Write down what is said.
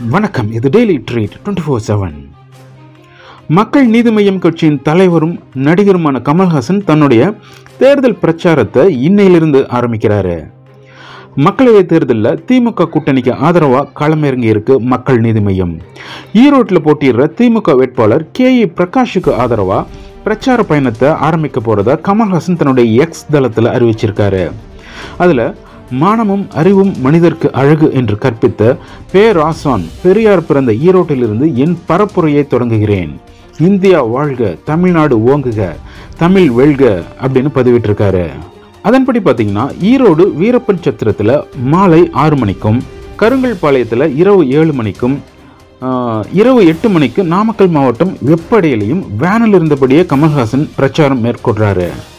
வணக்கம் இது daily treat twenty four seven Makkal Needhi Maiam கட்சியின் தலைவரும் நடிகருமான கமல்ஹாசன் தன்னுடைய தேர்தல் பிரச்சாரத்தை இன்னையிலிருந்து ஆரம்பிக்கிறாரு மக்களவை தேர்தலில் திமுக கூட்டணிக்கு ஆதரவாக களமிறங்கி இருக்கு மக்கள் நீதி மய்யம் ஈரோட்டில் போட்டியிடுற திமுக வேட்பாளர் கே இ பிரகாஷுக்கு ஆதரவாக பிரச்சார பயணத்தை ஆரம்பிக்க போறதா கமல்ஹாசன் தன்னுடைய எக்ஸ் தளத்தில் அறிவிச்சிருக்காரு அதில் மானமும் அறிவும் மனிதர்க்கு அழகு என்று கற்பித்த பேராசான் பெரியார் பிறந்த ஈரோட்டிலிருந்து என் பரப்புரையை தொடங்குகிறேன் இந்தியா வாழ்க தமிழ்நாடு ஓங்குக தமிழ் வெல்க அப்படின்னு பதிவிட்டிருக்காரு அதன்படி பார்த்தீங்கன்னா ஈரோடு வீரப்பன் சத்திரத்தில் மாலை ஆறு மணிக்கும் கருங்கல்பாளையத்தில் இரவு ஏழு மணிக்கும் ஆஹ், இரவு எட்டு மணிக்கு நாமக்கல் மாவட்டம் வெப்படையிலையும் வேனில் இருந்தபடியே கமல்ஹாசன் பிரச்சாரம் மேற்கொள்றாரு